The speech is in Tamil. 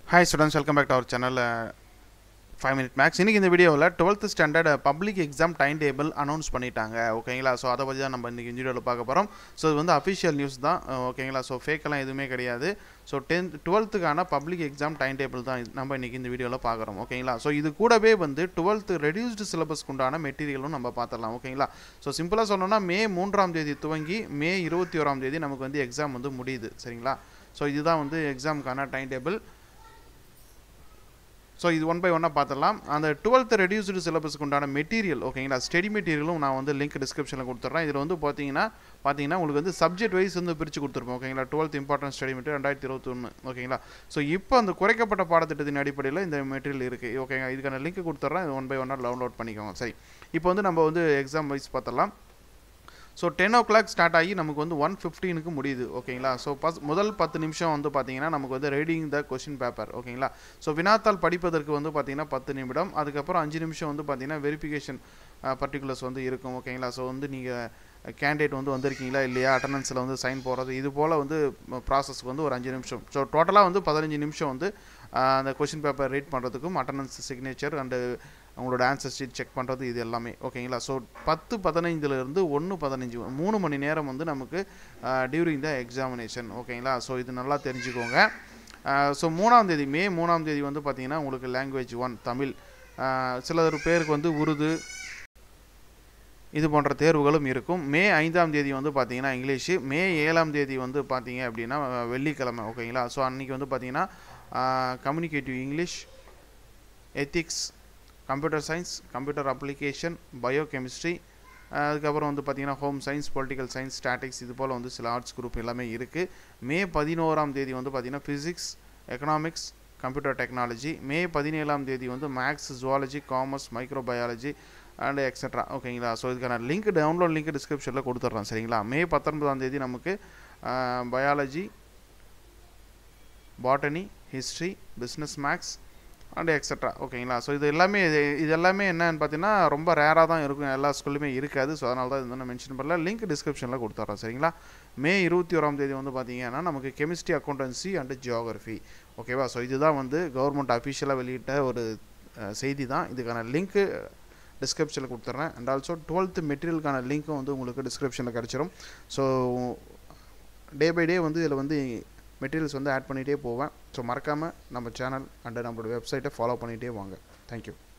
hi students welcome back to our channel five minute maths இன்றைக்கி இந்த வீடியோவில் twelfth standard public exam time table announce பண்ணிட்டாங்க ஓகேங்களா ஸோ அதை பற்றி தான் நம்ம இன்றைக்கி இந்த வீடியோவில் பார்க்க போகிறோம் ஸோ இது வந்து அஃபிஷியல் நியூஸ் தான் ஓகேங்களா ஸோ ஃபேக்கெல்லாம் எதுவுமே கிடையாது ஸோ டென்த் டுவெல்த்துக்கான பப்ளிக் எக்ஸாம் டைம் டேபிள் தான் இது- நம்ம இன்றைக்கி இந்த வீடியோவில் பார்க்குறோம் ஓகேங்களா ஸோ இது கூடவே வந்து டுவெல்த் ரெடியூஸ்டு சிலபஸ்க்கு உண்டான மெட்டீரியலும் நம்ம பார்த்துடலாம் ஓகேங்களா ஸோ சிம்பிளாக சொல்லணும்னா மே மூன்றாம் தேதி துவங்கி மே இருபத்தி ஓராம் தேதி நமக்கு வந்து எக்ஸாம் வந்து முடியுது சரிங்களா ஸோ இதுதான் வந்து எக்ஸாமுக்கான டைம் டேபிள் ஸோ இது ஒன் பை ஒன்னாக பார்த்துடலாம் அந்த டுவெல்த் ரெடியூஸ்டு சிலபஸ்க்கு உண்டான மெட்டீரியல் ஓகேங்களா ஸ்டடி மெட்டீரியலும் நான் வந்து லிங்க் டிஸ்கிரிப்ஷனில் கொடுத்துட்றேன் இதில் வந்து பார்த்தீங்கன்னா பார்த்தீங்கன்னா உங்களுக்கு வந்து சப்ஜெக்ட் வைஸ் வந்து பிரித்து கொடுத்துருப்போம் ஓகேங்களா டுவெல்த் இம்பார்ட்டன்ட் ஸ்டடி மெட்டீரியல் ரெண்டாயிரத்தி இருபத்தொன்று ஓகேங்களா ஸோ இப்போ அந்த குறைக்கப்பட்ட பாடத்திட்டத்தின் அடிப்படையில் இந்த மெட்டீரியல் இருக்குது ஓகேங்க இதுக்கான லிங்க் கொடுத்துட்றேன் இது ஒன் பை ஒன்னாக டவுன்லோட் பண்ணிக்கோங்க சரி இப்போ வந்து நம்ம வந்து எக்ஸாம் வைஸ் பார்த்தலாம் so ten o'clock start ஆகி நமக்கு வந்து ஒன் ஃபிஃப்டீனுக்கு முடியுது ஓகேங்களா ஸோ பஸ் முதல் பத்து நிமிஷம் வந்து பார்த்தீங்கன்னா நமக்கு வந்து ரீடிங் த கொஷின் பேப்பர் ஓகேங்களா ஸோ வினாத்தாள் படிப்பதற்கு வந்து பார்த்தீங்கன்னா பத்து நிமிடம் அதுக்கப்புறம் அஞ்சு நிமிஷம் வந்து பார்த்தீங்கன்னா வெரிஃபிகேஷன் பர்டிகுலர்ஸ் வந்து இருக்கும் ஓகேங்களா ஸோ வந்து நீங்கள் கேண்டிடேட் வந்து வந்திருக்கீங்களா இல்லையா அட்டண்டன்ஸில் வந்து சைன் போடுறது இது போல் வந்து ப்ராசஸ்க்கு வந்து ஒரு அஞ்சு நிமிஷம் ஸோ டோட்டலாக வந்து பதினஞ்சு நிமிஷம் வந்து அஹ், அந்த கொஷின் பேப்பர் ரீட் பண்ணுறதுக்கும் அட்டண்டன்ஸ் சிக்னேச்சர் அண்டு அவங்களோட ஆன்சர் ஷீட் செக் பண்ணுறது இது எல்லாமே ஓகேங்களா ஸோ பத்து பதினைந்துலேருந்து ஒன்று பதினஞ்சு மூணு மணி நேரம் வந்து நமக்கு டியூரிங் த எக்ஸாமினேஷன் ஓகேங்களா ஸோ இது நல்லா தெரிஞ்சுக்கோங்க ஸோ மூணாம் தேதி மே மூணாம் தேதி வந்து பார்த்தீங்கன்னா உங்களுக்கு லாங்குவேஜ் ஒன் தமிழ் அஹ், சிலர் பேருக்கு வந்து உருது இது போன்ற தேர்வுகளும் இருக்கும் மே ஐந்தாம் தேதி வந்து பார்த்தீங்கன்னா இங்கிலீஷு மே ஏழாம் தேதி வந்து பார்த்தீங்க அப்படின்னா அஹ், வெள்ளிக்கிழமை ஓகேங்களா ஸோ அன்றைக்கி வந்து பார்த்தீங்கன்னா communicative English ethics computer science computer application biochemistry அதுக்கப்புறம் வந்து பார்த்தீங்கன்னா home science political science statistics இது போல் வந்து சில ஆர்ட்ஸ் குரூப் எல்லாமே இருக்குது மே பதினோராம் தேதி வந்து பார்த்தீங்கன்னா ஃபிசிக்ஸ் எக்கனாமிக்ஸ் கம்ப்யூட்டர் டெக்னாலஜி மே பதினேழாம் தேதி வந்து maths zoology commerce microbiology and extra ஓகேங்களா ஸோ இதுக்கான லிங்க் டவுன்லோட் லிங்க் டிஸ்கிரிப்ஷனில் கொடுத்துட்றேன் சரிங்களா மே பத்தொன்பதாம் தேதி நமக்கு biology botany history business maths and extra ஓகேங்களா ஸோ இது எல்லாமே இது இது எல்லாமே என்னன்னு பார்த்தீங்கன்னா ரொம்ப ரேராக தான் இருக்கும் எல்லா ஸ்கூல்லையுமே இருக்காது ஸோ அதனால தான் இது வந்து நான் மென்ஷன் பண்ணல லிங்க் டிஸ்கிரிப்ஷனில் கொடுத்துட்றேன் சரிங்களா மே இருபத்தி ஓராம் தேதி வந்து பார்த்தீங்கன்னா நமக்கு கெமிஸ்ட்ரி அக்கௌண்டன்சி அண்ட் ஜியோகிரஃபி ஓகேவா ஸோ இதுதான் வந்து கவர்மெண்ட் அஃபிஷியலாக வெளியிட்ட ஒரு அஹ், செய்தி தான் இதுக்கான லிங்க்கு டிஸ்கிரிப்ஷனில் கொடுத்துட்றேன் அண்ட் ஆல்சோ டுவெல்த் மெட்டீரியலுக்கான லிங்க்கும் வந்து உங்களுக்கு டிஸ்கிரிப்ஷனில் கிடச்சிரும் ஸோ டே பை டே வந்து இதில் வந்து மெட்டீரியல்ஸ் வந்து ஆட் பண்ணிகிட்டே போவேன் ஸோ மறக்காமல் நம்ம சேனல் அண்ட் நம்மளோட வெப்சைட்டை ஃபாலோ பண்ணிகிட்டே வாங்க தேங்க்யூ